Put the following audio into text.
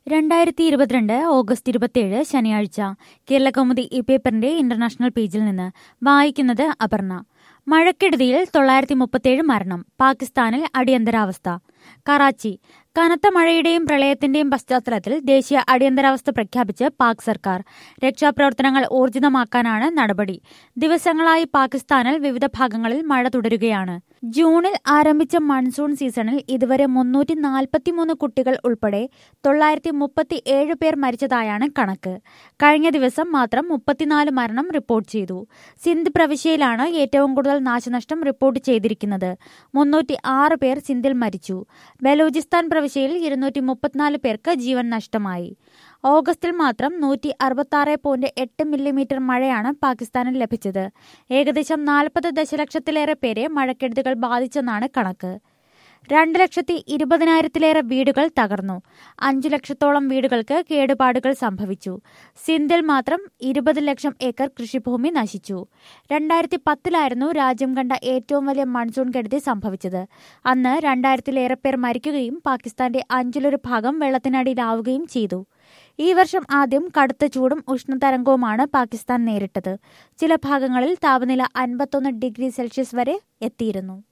രണ്ടായിരത്തി ഇരുപത്തിരണ്ട് ഓഗസ്റ്റ് ഇരുപത്തിയേഴ് ശനിയാഴ്ച കേരളകൗമുദി ഈ പേപ്പറിന്റെ ഇന്റർനാഷണൽ പേജിൽ നിന്ന് വായിക്കുന്നത് അപർണ മഴക്കെടുതിയിൽ തൊള്ളായിരത്തി മുപ്പത്തിയേഴ് മരണം പാകിസ്ഥാനിൽ അടിയന്തരാവസ്ഥ കറാച്ചി കനത്ത മഴയുടെയും പ്രളയത്തിന്റെയും പശ്ചാത്തലത്തിൽ ദേശീയ അടിയന്തരാവസ്ഥ പ്രഖ്യാപിച്ച് പാക് സർക്കാർ രക്ഷാപ്രവർത്തനങ്ങൾ ഊർജിതമാക്കാനാണ് നടപടി ദിവസങ്ങളായി പാകിസ്ഥാനിൽ വിവിധ ഭാഗങ്ങളിൽ മഴ തുടരുകയാണ് ജൂണിൽ ആരംഭിച്ച മൺസൂൺ സീസണിൽ ഇതുവരെ മുന്നൂറ്റി നാൽപ്പത്തിമൂന്ന് കുട്ടികൾ ഉൾപ്പെടെ തൊള്ളായിരത്തി മുപ്പത്തി ഏഴ് പേർ മരിച്ചതായാണ് കണക്ക് കഴിഞ്ഞ ദിവസം മാത്രം മുപ്പത്തിനാല് മരണം റിപ്പോർട്ട് ചെയ്തു സിന്ധ് പ്രവിശ്യയിലാണ് ഏറ്റവും കൂടുതൽ നാശനഷ്ടം റിപ്പോർട്ട് ചെയ്തിരിക്കുന്നത് മുന്നൂറ്റി ആറ് പേർ സിന്ധിൽ മരിച്ചു ബലൂചിസ്ഥാൻ പ്രവിശ്യയിൽ ഇരുന്നൂറ്റി മുപ്പത്തിനാല് പേർക്ക് ജീവൻ നഷ്ടമായി ഓഗസ്റ്റിൽ മാത്രം നൂറ്റി അറുപത്തി ആറ് പോയിന്റ് എട്ട് മില്ലിമീറ്റർ മഴയാണ് പാകിസ്ഥാനിൽ ലഭിച്ചത് ഏകദേശം നാൽപ്പത് ദശലക്ഷത്തിലേറെ പേരെ മഴക്കെടുതികൾ ബാധിച്ചെന്നാണ് കണക്ക് രണ്ട് ലക്ഷത്തി ഇരുപതിനായിരത്തിലേറെ വീടുകൾ തകർന്നു അഞ്ചു ലക്ഷത്തോളം വീടുകൾക്ക് കേടുപാടുകൾ സംഭവിച്ചു സിന്ധിൽ മാത്രം ഇരുപത് ലക്ഷം ഏക്കർ കൃഷിഭൂമി നശിച്ചു രണ്ടായിരത്തി പത്തിലായിരുന്നു രാജ്യം കണ്ട ഏറ്റവും വലിയ മൺസൂൺ കെടുതി സംഭവിച്ചത് അന്ന് രണ്ടായിരത്തിലേറെ പേർ മരിക്കുകയും പാകിസ്ഥാന്റെ അഞ്ചിലൊരു ഭാഗം വെള്ളത്തിനടിയിലാവുകയും ചെയ്തു ഈ വർഷം ആദ്യം കടുത്ത ചൂടും ഉഷ്ണതരംഗവുമാണ് പാകിസ്ഥാൻ നേരിട്ടത് ചില ഭാഗങ്ങളിൽ താപനില അൻപത്തൊന്ന് ഡിഗ്രി സെൽഷ്യസ് വരെ എത്തിയിരുന്നു